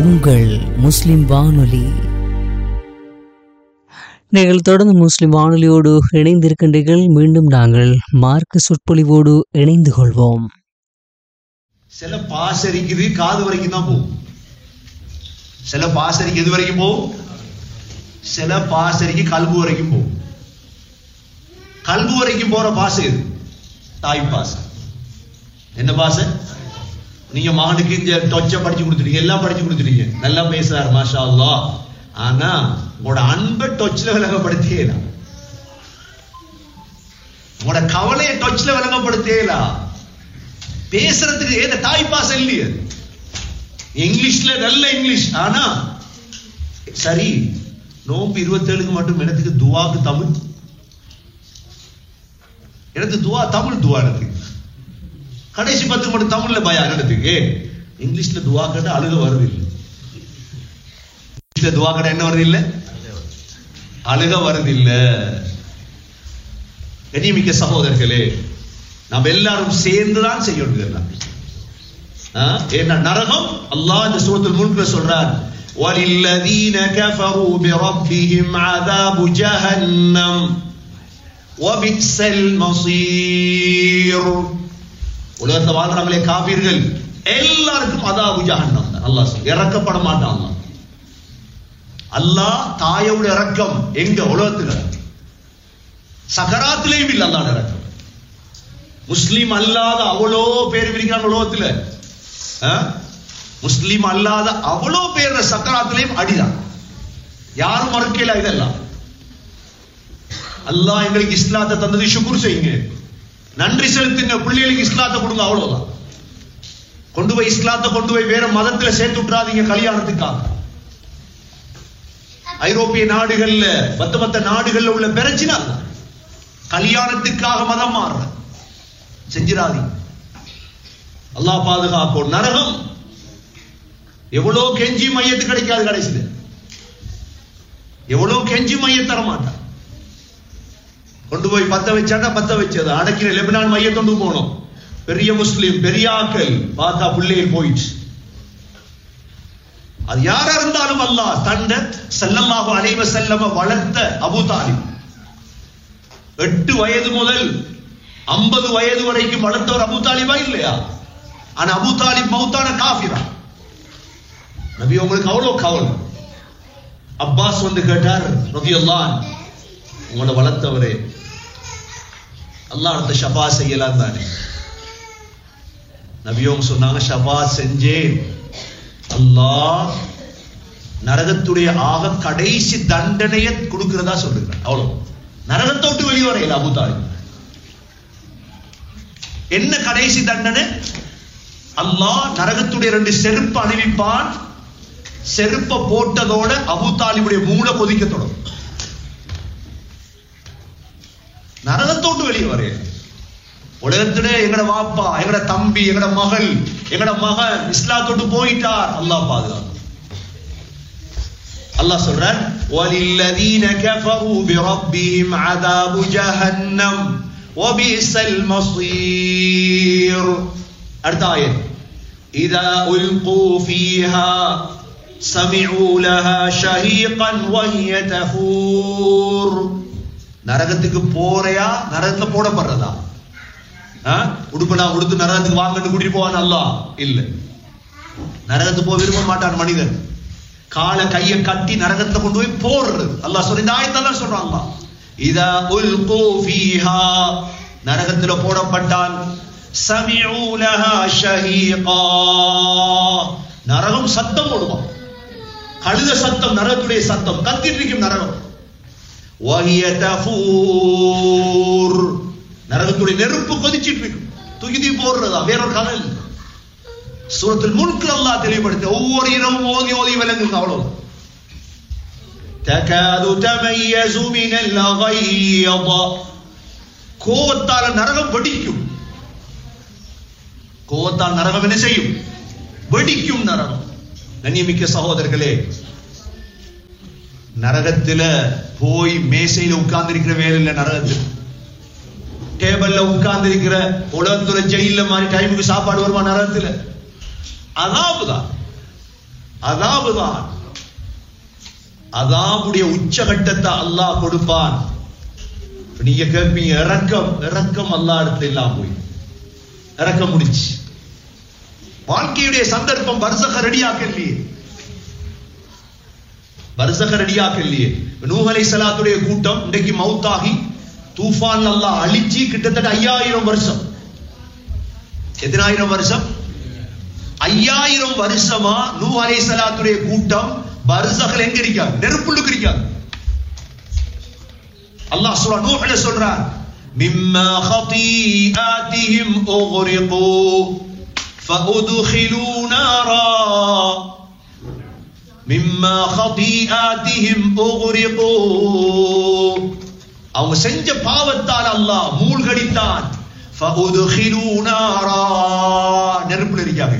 உங்கள் முஸ்லிம் வானொலி நீங்கள் தொடர்ந்து முஸ்லிம் வானொலியோடு இணைந்திருக்கின்றீர்கள் மீண்டும் நாங்கள் மார்க்க சொற்பொழிவோடு இணைந்து கொள்வோம் சில பாசரிக்குது காது வரைக்கும் தான் போகும் சில பாசரிக்கு எது வரைக்கும் போகும் சில பாசரிக்கு கல்பு வரைக்கும் போகும் கல்பு வரைக்கும் போற பாசை எது தாய் பாசை என்ன பாசை நீங்க மகனுக்கு இந்த டொச்ச படிச்சு கொடுத்துட்டீங்க எல்லாம் படிச்சு கொடுத்துட்டீங்க நல்லா பேசுறாரு மாஷா அல்லாஹ் ஆனா உங்களோட அன்பை டொச்சில் விலகப்படுத்தியலாம் உங்களோட கவலையை டொச்சில் விலகப்படுத்தியலாம் பேசுறதுக்கு ஏத தாய் பாசம் இல்லையே இங்கிலீஷ்ல நல்ல இங்கிலீஷ் ஆனா சரி நோம்பு இருபத்தேழுக்கு மட்டும் இடத்துக்கு துவாக்கு தமிழ் எனக்கு துவா தமிழ் துவா எனக்கு கடைசி பத்துக்கு மட்டும் தமிழ்ல பயா இடத்துக்கு இங்கிலீஷ்ல துவா கேட்டா அழுக வருது இல்லை இங்கிலீஷ்ல துவா கேட்டா என்ன வருது இல்ல அழுக வருது இல்ல கனிமிக்க சகோதரர்களே நாம் எல்லாரும் சேர்ந்துதான் செய்யணும் இதெல்லாம் ஆ? ஏன்னா நரகம் அல்லாஹ் இந்த சூரத்துல் முல்க்ல சொல்றார் وَلِلَّذِينَ كَفَرُوا بِرَبِّهِمْ عَذَابُ جَهَنَّمْ وَبِئْسَ الْمَصِيرُ உலகத்துல வாழ்றாங்களே காபீர்கள் எல்லாருக்கும் அதாபு ஜஹன்னம் தான் அல்லாஹ் சொல்ல இறக்கப்பட மாட்டான் அல்லாஹ் அல்லாஹ் தாயோட இறக்கம் எங்க உலகத்துல சகராத்திலேயும் இல்ல அல்லாஹ் இறக்கம் முஸ்லீம் அல்லாத அவ்வளோ பேர் இருக்கிறாங்க உலகத்துல ஆ? முஸ்லீம் அல்லாத அவ்வளோ பேர் சக்கராத்திலையும் அடிதான் யாரும் மறுக்கல இதெல்லாம் அல்லாஹ் எங்களுக்கு இஸ்லாத்தை தந்தது சுக்குர் செய்யுங்க நன்றி செலுத்துங்க பிள்ளைகளுக்கு இஸ்லாத்தை கொடுங்க அவ்வளவுதான் கொண்டு போய் இஸ்லாத்தை கொண்டு போய் வேற மதத்துல சேர்த்து விட்டுறாதீங்க கல்யாணத்துக்காக ஐரோப்பிய நாடுகள்ல மத்த மத்த நாடுகள்ல உள்ள பிரச்சனை அதுதான். கல்யாணத்துக்காக மதம் மாறுற செஞ்சிடாதீங்க அல்லாஹ் பாதுகாப்போம் நரகம் எவ்வளவு கெஞ்சி மையத்து கிடைக்காது கடைசியில எவ்வளவு கெஞ்சி மைய தர மாட்டான் கொண்டு போய் பத்த வச்சாண்டா பத்த வச்சது அடக்கிற லெபனான் மையத்தொண்டு போனோம் பெரிய முஸ்லிம் பெரிய ஆக்கள் பார்த்தா பிள்ளைகள் போயிடுச்சு அது யாரா இருந்தாலும் அல்லாஹ் தண்ட ஸல்லல்லாஹு அலைஹி வஸல்லம வளர்த்த அபூ தாலிப் எட்டு வயது முதல் ஐம்பது வயது வரைக்கும் வளர்த்தவர் அபூ தாலிபா இல்லையா ஆனா அபூ தாலிப் மௌத்தான காஃபிரா நபி உங்களுக்கு அவ்வளவு கவலை அப்பாஸ் வந்து கேட்டார் ரதியல்லான் உங்களை வளர்த்தவரே அல்லாஹ் அடுத்த ஷபா செய்யலாம் தானே நபியோங்க சொன்னாங்க ஷபா செஞ்சேன் அல்லாஹ் நரகத்துடைய ஆக கடைசி தண்டனையை கொடுக்கிறதா சொல்லுகிறார் அவ்வளவு நரகத்தோட்டு வெளியே வரையில அபு தாலிப் என்ன கடைசி தண்டனை அல்லாஹ் நரகத்துடைய ரெண்டு செருப்பு அணிவிப்பான் செருப்ப போட்டதோட அபு தாலிபுடைய மூளை கொதிக்க தொடங்கும் நரகத்தோட்டு வெளியே வரையில உலகத்துல எங்கட வாப்பா எங்கட தம்பி எங்கட மகள் எங்கட மகன் இஸ்லாத்தோட்டு போயிட்டார் அல்லாஹ் பாதுகாப்பு அல்லாஹ் சொல்றார் وَلِلَّذِينَ كَفَرُوا بِرَبِّهِمْ عَذَابُ جَهَنَّمْ وَبِئْسَ الْمَصِيرُ அடுத்த ஆயத் إِذَا أُلْقُوا فِيهَا سَمِعُوا لَهَا شَهِيقًا وَهِيَ تَفُورُ நரகத்துக்கு போறையா நரகத்துல போடப்படுறதா ஆ? உடுப்படா உடுத்து நரகத்துக்கு வாங்கன்னு கூட்டிட்டு போவான் அல்லாஹ் இல்ல நரகத்துக்கு போக விரும்ப மாட்டான் மனிதன் காலை கையை கட்டி நரகத்துல கொண்டு போய் போடுறது அல்லாஹ் சொல்லி இந்த ஆயத்தெல்லாம் சொல்றான் அல்லாஹ் இதா உல்கு ஃபீஹா நரகத்துல போடப்பட்டால் சமிஉ லஹா ஷஹீகா நரகம் சத்தம் போடுவான் கழுத சத்தம் நரகத்துடைய சத்தம் கத்திட்டு இருக்கும் நரகம் வஹிய தஃபூர் நரகத்துடைய நெருப்பு கொதிச்சிட்டு இருக்கும் தூக்கி தூக்கி போடுறதா வேறொரு கதை இல்லை சூரத்தில் முழுக்க அல்லாஹ் தெளிவுபடுத்த ஒவ்வொரு இரவும் ஓதி ஓதி விளங்குங்க அவ்வளவு தகாது தமையசு மினல் அகையத கோவத்தால நரகம் வெடிக்கும் கோவத்தால் நரகம் என்ன செய்யும் வெடிக்கும் நரகம் கண்ணியமிக்க சகோதரர்களே நரகத்துல போய் மேசையில உட்கார்ந்து இருக்கிற வேலை இல்ல நரகத்தில் டேபிள்ல உட்கார்ந்து இருக்கிற உலகத்துல ஜெயில மாதிரி டைமுக்கு சாப்பாடு வருமா நரகத்துல அதாபுதான் அதாவுதான் அதாவுடைய உச்சகட்டத்தை அல்லாஹ் கொடுப்பான் இப்ப நீங்க கேட்பீங்க இறக்கம் இறக்கம் அல்லா இடத்துல இல்லாம போய் இறக்கம் முடிச்சு வாழ்க்கையுடைய சந்தர்ப்பம் பரிசக ரெடியாக்க இல்லையே பரிசக ரெடியாக்க இல்லையே நூஹலை சலாத்துடைய கூட்டம் இன்றைக்கு மவுத்தாகி தூஃபான் அல்லாஹ் அழிச்சு கிட்டத்தட்ட ஐயாயிரம் வருஷம் எத்தனாயிரம் வருஷம் ஐயாயிரம் வருஷமா நூ அலை சலாத்துடைய கூட்டம் பரிசகல் எங்க இருக்காங்க நெருப்புள்ளுக்கு இருக்காங்க அல்லாஹ் சொல்றா நூஹ்ல சொல்றான் மிம்மா خطيئاتهم اغرقوا فادخلوا نارا மிம்மா خطيئاتهم اغرقوا அவங்க செஞ்ச பாவத்தால் அல்லாஹ் மூழ்கடித்தான் فادخلوا نارا நெருப்புல இருக்காங்க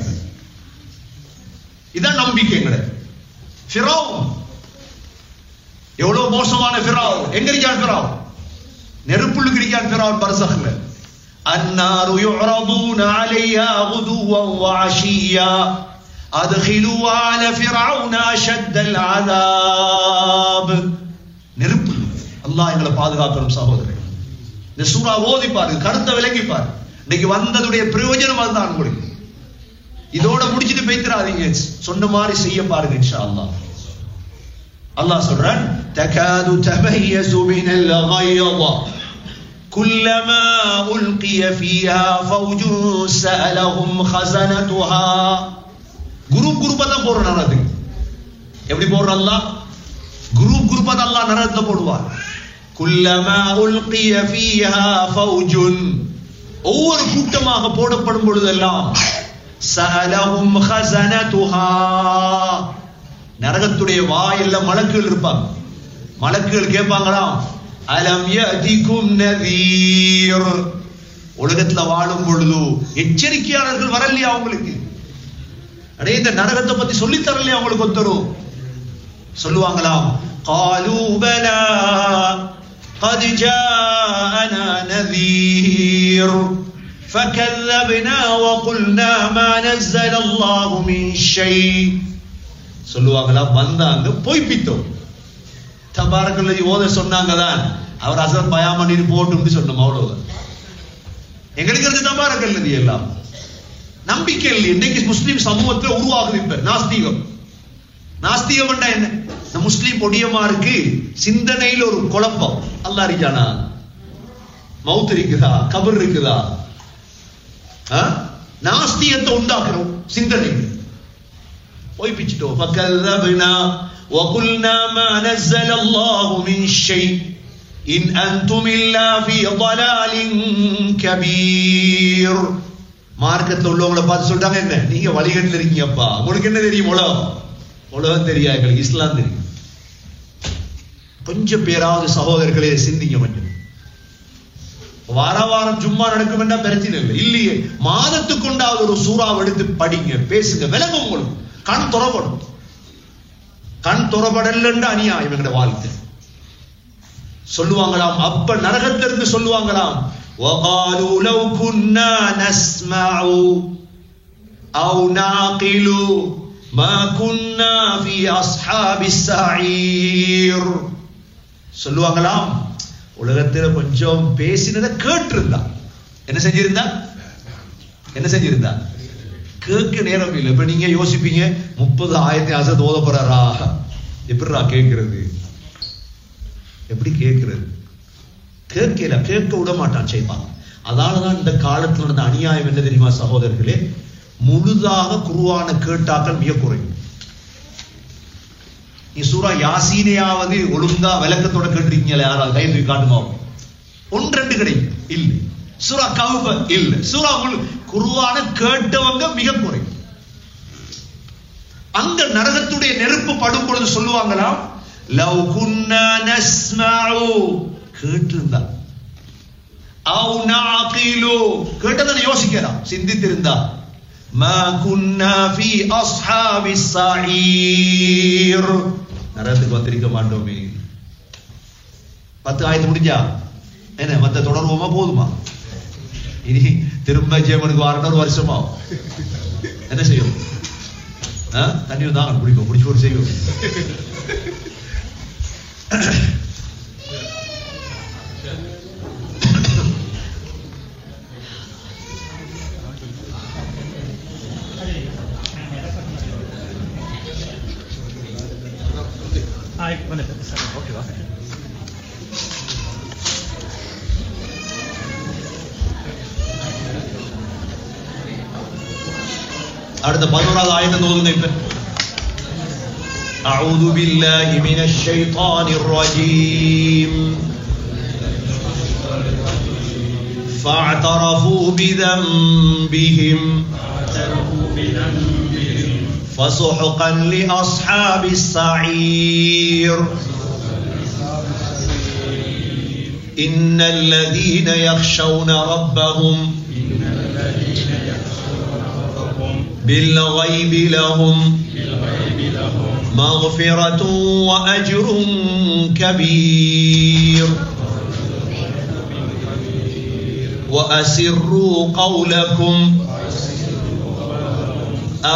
இதான் நம்பிக்கைங்கட ஃபிரௌன் எவ்வளவு மோசமான ஃபிரௌன் எங்க இருக்கான் ஃபிரௌன் நெருப்புள்ளுக்கு இருக்கான் ஃபிரௌன் பர்சக்ல النار يعرضون عليها غدوا وعشيا أدخلوا آل فرعون أشد العذاب நெருப்பு அல்லாஹ் எங்களை பாதுகாக்கணும் சகோதரர் இந்த சூறா ஓதி பாருங்க கருத்தை விளங்கி பாரு இன்னைக்கு வந்ததுடைய பிரயோஜனம் அதுதான் உங்களுக்கு இதோட முடிச்சிட்டு பேத்துறாதீங்க சொன்ன மாதிரி செய்ய பாருங்க இன்ஷா அல்லாஹ் அல்லாஹ் சொல்றான் تكاد تميز من الغيظ كلما ألقي فيها فوج سألهم خزنتها குரூப் குரூப்பா தான் போடுற நரகத்துக்கு எப்படி போடுற அல்லாஹ் குரூப் குரூப்பா தான் அல்லாஹ் நரகத்துல போடுவார் குல்லமா உல்கிய ஃபீஹா ஃபௌஜுன் ஒவ்வொரு கூட்டமாக போடப்படும் பொழுதெல்லாம் சஅலஹும் ஹஸனதுஹா நரகத்துடைய வாயில்ல மலக்குகள் இருப்பாங்க மலக்குகள் கேட்பாங்களாம் அலம் யதிக்கும் நதீர் உலகத்துல வாழும் பொழுது எச்சரிக்கையாளர்கள் வரலையா அவங்களுக்கு அடே இந்த நரகத்தை பத்தி சொல்லி தரலையா அவங்களுக்கு ஒருத்தரும் சொல்லுவாங்களாம் قالوا بلى قد جاءنا نذير فكذبنا وقلنا ما نزل الله من شيء சொல்லுவாங்களா வந்தாங்க பொய்ப்பித்தோம் தபாரக்கல்லதி ஓத சொன்னாங்க தான் அவர் அசர் பயாமணின்னு போட்டு சொன்னோம் அவ்வளவுதான் எங்களுக்கு இருந்து தபாரக்கல்லதி எல்லாம் நம்பிக்கை இல்லை இன்னைக்கு முஸ்லிம் சமூகத்துல உருவாகுது இப்ப நாஸ்திகம் நாஸ்திகம் என்ன இந்த முஸ்லிம் பொடியமாருக்கு சிந்தனையில் ஒரு குழப்பம் அல்லா இருக்கானா மவுத் இருக்குதா கபர் இருக்குதா நாஸ்திகத்தை உண்டாக்குறோம் சிந்தனை பொய்ப்பிச்சிட்டோம் فكذبنا وقلنا ما نزل الله من شيء إن أنتم إلا في ضلال كبير மார்க்கத்துல உள்ளவங்களை பார்த்து சொல்றாங்க என்ன நீங்க வழிகட்டில் இருக்கீங்கப்பா உங்களுக்கு என்ன தெரியும் உலகம் உலகம் தெரியாது எங்களுக்கு இஸ்லாம் தெரியும் கொஞ்சம் பேராவது சகோதரர்களே சிந்திங்க கொஞ்சம் வார வாரம் சும்மா நடக்கும் என்ன பிரச்சனை இல்லை இல்லையே மாதத்துக்கு கொண்டாவது ஒரு சூறாவை எடுத்து படிங்க பேசுங்க விளங்கும் உங்களுக்கு கண் துறப்படும் கண் துறப்படலன்னு அநியாயம் எங்கட வாழ்க்கை சொல்லுவாங்களாம் அப்ப நரகத்திலிருந்து சொல்லுவாங்களாம் وقالوا لو كنا نسمع أو نعقل ما كنا في أصحاب السعير சொல்லுவாங்களாம் உலகத்துல கொஞ்சம் பேசினதை கேட்டிருந்தா என்ன செஞ்சிருந்தா என்ன செஞ்சிருந்தா கேட்க நேரம் இல்லை இப்ப நீங்க யோசிப்பீங்க முப்பது ஆயிரத்தி அசத் ஓத போறாரா எப்படிரா கேட்கிறது எப்படி கேட்கிறது கேட்கல கேட்க விட மாட்டான் செய்வான் அதனாலதான் இந்த காலத்துல நடந்த அநியாயம் என்ன தெரியுமா சகோதரர்களே முழுதாக குருவான கேட்டாக்கள் மிக குறையும் நீ சூரா யாசீனையாவது ஒழுங்கா விளக்கத்தோட கேட்டிருக்கீங்களா யாராவது கை தூக்கி காட்டுமா ஒன்று ரெண்டு கிடைக்கும் இல்லை சூரா கவுப இல்ல சூரா குருவான கேட்டவங்க மிக குறையும் அங்க நரகத்துடைய நெருப்பு படும் பொழுது சொல்லுவாங்களாம் லவ் குன்னா நஸ்மஉ கேட்டிருந்தா அவு நாகிலு கேட்டதை யோசிக்கலாம் சிந்தித்திருந்தா ما كنا في أصحاب السعير நரகத்துக்கு வந்திருக்க மாட்டோமே பத்து ஆயிரத்து முடிஞ்சா என்ன மத்த தொடர்வோமா போதுமா இனி திரும்ப ஜெயமனுக்கு வரணும் ஒரு வருஷமா என்ன செய்யும் ஆ? தண்ணி தான் குடிப்போம் குடிச்சு ஒரு செய்வோம் ಆಯ್ತು ಬಂದಿದೆ ಸರ್ ಓಕೆವಾ அடுத்த பதினோராவது ஆயத்தை ஓதுங்க இப்ப أعوذ بالله من الشيطان الرجيم فاعترفوا بذنبهم فسحقا لأصحاب السعير إن الذين يخشون ربهم بالغيب لهم مغفرة وأجر كبير وأسروا قولكم